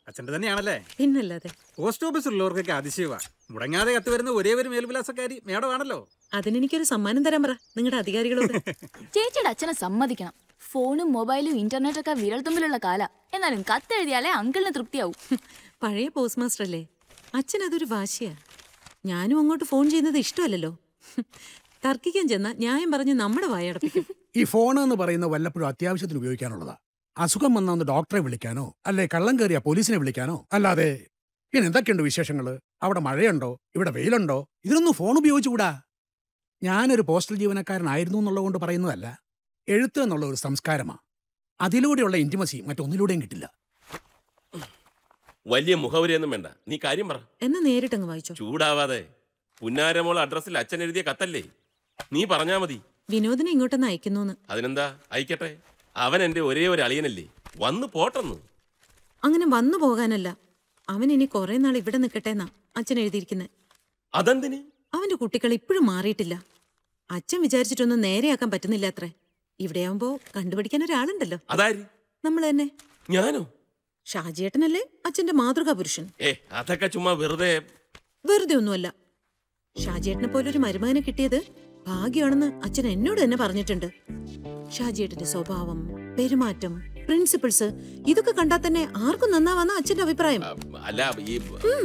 അച്ഛന്റെ തന്നെയാണല്ലേ പിന്നല്ലാതെ പോസ്റ്റ് ഓഫീസിലുള്ളവർക്കൊക്കെ അതിശയവാ മുടങ്ങാതെ കത്ത് വരുന്ന ഒരേ ഒരു മേൽവിലാസക്കാരി മേഡമാണല്ലോ അതിനെനിക്കൊരു സമ്മാനം തരാൻ പറ നിങ്ങളുടെ അധികാരികളോട് ചേച്ചിയുടെ അച്ഛനെ സമ്മതിക്കണം ഫോണും മൊബൈലും ഇന്റർനെറ്റും ഒക്കെ വിരൽ തുമ്പിലുള്ള കാല എന്നാലും കത്തെഴുതിയാലേ അങ്കിളിന് തൃപ്തിയാവും പഴയ പോസ്റ്റ് മാസ്റ്റർ അല്ലേ അച്ഛൻ അതൊരു വാശിയാ ഞാനും അങ്ങോട്ട് ഫോൺ ചെയ്യുന്നത് ഇഷ്ടമല്ലല്ലോ തർക്കിക്കാൻ ചെന്ന ന്യായം പറഞ്ഞ് നമ്മുടെ വായടപ്പിക്കും ഈ ഫോൺ എന്ന് പറയുന്ന വല്ലപ്പോഴും അത്യാവശ്യത്തിന് ഉപയോഗിക്കാനുള്ളതാ അസുഖം വന്ന ഒന്ന് ഡോക്ടറെ വിളിക്കാനോ അല്ലെ കള്ളം കയറിയ പോലീസിനെ വിളിക്കാനോ അല്ലാതെ പിന്നെ എന്തൊക്കെയുണ്ട് വിശേഷങ്ങള് അവിടെ മഴയുണ്ടോ ഇവിടെ വെയിലുണ്ടോ ഇതിനൊന്നും ഫോൺ ഉപയോഗിച്ചുകൂടാ ഞാനൊരു പോസ്റ്റൽ ജീവനക്കാരനായിരുന്നു എന്നുള്ളതുകൊണ്ട് പറയുന്നതല്ല എഴുത്ത് എന്നുള്ള ഒരു സംസ്കാരമാ അതിലൂടെയുള്ള ഇന്റിമസി മറ്റൊന്നിലൂടെയും കിട്ടില്ല വലിയ മുഖവരിയൊന്നും വേണ്ട നീ കാര്യം പറ എന്നാ നേരിട്ടങ്ങ് വായിച്ചോ ചൂടാവാതെ പുന്നാരമോൾ അഡ്രസ്സിൽ അച്ഛൻ എഴുതിയ കത്തല്ലേ നീ പറഞ്ഞാ മതി വിനോദിനെ ഇങ്ങോട്ടൊന്ന് അയക്കുന്നൂന്ന് അതിനെന്താ അയക്കട്ടെ അവൻ എന്റെ ഒരേ ഒരു അളിയനല്ലേ വന്ന് പോട്ടെന്ന് അങ്ങനെ വന്നു പോകാനല്ല അവൻ ഇനി കുറെ നാൾ ഇവിടെ നിൽക്കട്ടെ എന്നാ അച്ഛൻ എഴുതിയിരിക്കുന്നത് അതെന്തിന് അവന്റെ കുട്ടികൾ ഇപ്പോഴും മാറിയിട്ടില്ല അച്ഛൻ വിചാരിച്ചിട്ടൊന്നും നേരെയാക്കാൻ പറ്റുന്നില്ല അത്രേ ഇവിടെയാവുമ്പോ കണ്ടുപിടിക്കാൻ ഒരാളുണ്ടല്ലോ അതാര് നമ്മൾ തന്നെ ഞാനോ ഷാജിയേട്ടനല്ലേ അച്ഛന്റെ മാതൃകാ പുരുഷൻ ഏ അതൊക്കെ ചുമ്മാ വെറുതെ വെറുതെ ഒന്നുമല്ല ഷാജിയേട്ടനെ പോലൊരു മരുമകനെ കിട്ടിയത് ഭാഗ്യമാണെന്ന് അച്ഛൻ എന്നോട് തന്നെ പറഞ്ഞിട്ടുണ്ട് ഷാജിയേട്ടന്റെ സ്വഭാവം പെരുമാറ്റം പ്രിൻസിപ്പിൾസ് ഇതൊക്കെ കണ്ടാൽ തന്നെ ആർക്കും നന്നാവാന്ന അച്ഛന്റെ അഭിപ്രായം ആ, അല്ല ഈ ഉം.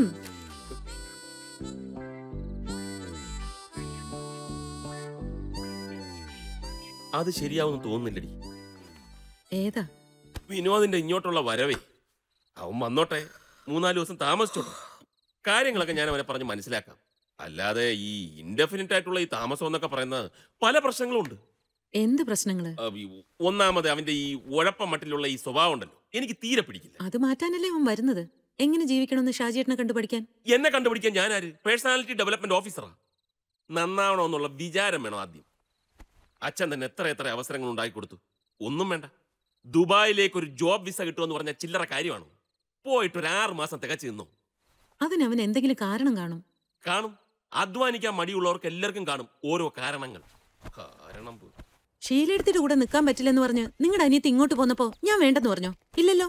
അത് ശരിയാവുമെന്ന് തോന്നുന്നില്ലടി ഏതാ വിനോദിന്റെ ഇങ്ങോട്ടുള്ള വരവേ അവൻ വന്നോട്ടെ മൂന്നാല് ദിവസം താമസിച്ചോട്ടെ കാര്യങ്ങളൊക്കെ ഞാൻ അവനെ പറഞ്ഞ് മനസ്സിലാക്കാം അല്ലാതെ ഈ ഇൻഡെഫിനിറ്റ് ആയിട്ടുള്ള ഈ താമസം എന്നൊക്കെ പറയുന്നത് പല പ്രശ്നങ്ങളുണ്ട് എന്ത് പ്രശ്നങ്ങള് ആ, ഈ ഒന്നാമത് അവന്റെ ഈ ഉഴപ്പ മട്ടിലുള്ള ഈ സ്വഭാവം ഉണ്ടല്ലോ എനിക്ക് തീരെ പിടിക്കില്ല അത് മാറ്റാനല്ലേ അവൻ വരുന്നത് എങ്ങനെ ജീവിക്കണമെന്ന് ഷാജിയേട്ടനെ കണ്ടു പഠിക്കാൻ എന്നെ കണ്ടുപിടിക്കാൻ ഞാനാര് പേഴ്സണാലിറ്റി ഡെവലപ്മെന്റ് ഓഫീസറാ നന്നാവണമെന്നുള്ള വിചാരം വേണം ആദ്യം അച്ഛൻ തന്നെ എത്ര എത്ര അവസരങ്ങൾ ഉണ്ടാക്കി കൊടുത്തു ഒന്നും വേണ്ട ദുബായിലേക്ക് ഒരു ജോബ് വിസ കിട്ടുമെന്ന് പറഞ്ഞ ചില്ലറ കാര്യമാണ് പോയിട്ട് ഒരു ആറ് മാസം തികച്ചു നിന്നു അതിന് അവൻ എന്തെങ്കിലും കാരണം കാണും കാണും അധ്വാനിക്കാൻ മടിയുള്ളവർക്ക് എല്ലാവർക്കും കാണും ഓരോ കാരണങ്ങൾ കാരണം പോ- ഷീലെടുത്തിട്ട് കൂടെ നിൽക്കാൻ പറ്റില്ലെന്ന് പറഞ്ഞ് നിങ്ങളുടെ അനിയത്തി ഇങ്ങോട്ട് പോന്നപ്പോ ഞാൻ വേണ്ടെന്ന് പറഞ്ഞോ ഇല്ലല്ലോ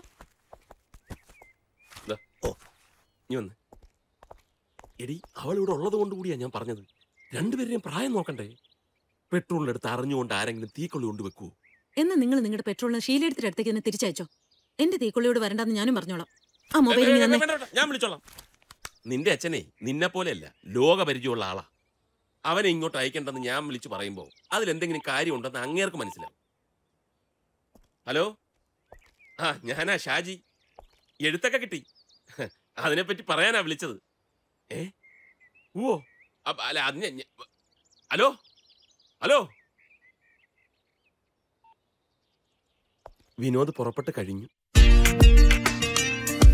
ദാ, ഓ നീ വന്ന് എടി അവൾ ഇവിടെ ഉള്ളത് കൊണ്ട് കൂടിയാ ഞാൻ പറഞ്ഞത് രണ്ടുപേരെയും പ്രായം നോക്കണ്ടേ പെട്രോളിനെടുത്ത് അറിഞ്ഞുകൊണ്ട് ആരെങ്കിലും തീക്കൊള്ളി കൊണ്ട് വെക്കുവോ എന്നാ നിങ്ങൾ നിങ്ങളുടെ പെട്രോളിന് ഷീലെടുത്തിട്ട് അടുത്തേക്ക് തന്നെ തിരിച്ചയച്ചോ എന്റെ തീക്കൊള്ളിയോട് വരണ്ടെന്ന് ഞാനും പറഞ്ഞോളാം ആ മൊബൈൽ ഏ, ഇനി ഏ, തന്നെ വേണ്ട, വേണ്ട, ഞാൻ വിളിച്ചോളാം നിന്റെ അച്ഛനെ നിന്നെ പോലെയല്ല ലോക പരിചയമുള്ള ആളാ അവനെ ഇങ്ങോട്ട് അയക്കേണ്ടെന്ന് ഞാൻ വിളിച്ചു പറയുമ്പോൾ അതിലെന്തെങ്കിലും കാര്യമുണ്ടെന്ന് അങ്ങേർക്ക് മനസ്സിലാവും ഹലോ ആ ഞാനാ ഷാജി എഴുത്തൊക്കെ കിട്ടി അതിനെപ്പറ്റി പറയാനാ വിളിച്ചത് ഏ ഓ അപ്പ- അല്ല അത് ഞാൻ- ഞാൻ- ഹലോ ഹലോ വിനോദ് പുറപ്പെട്ട് കഴിഞ്ഞു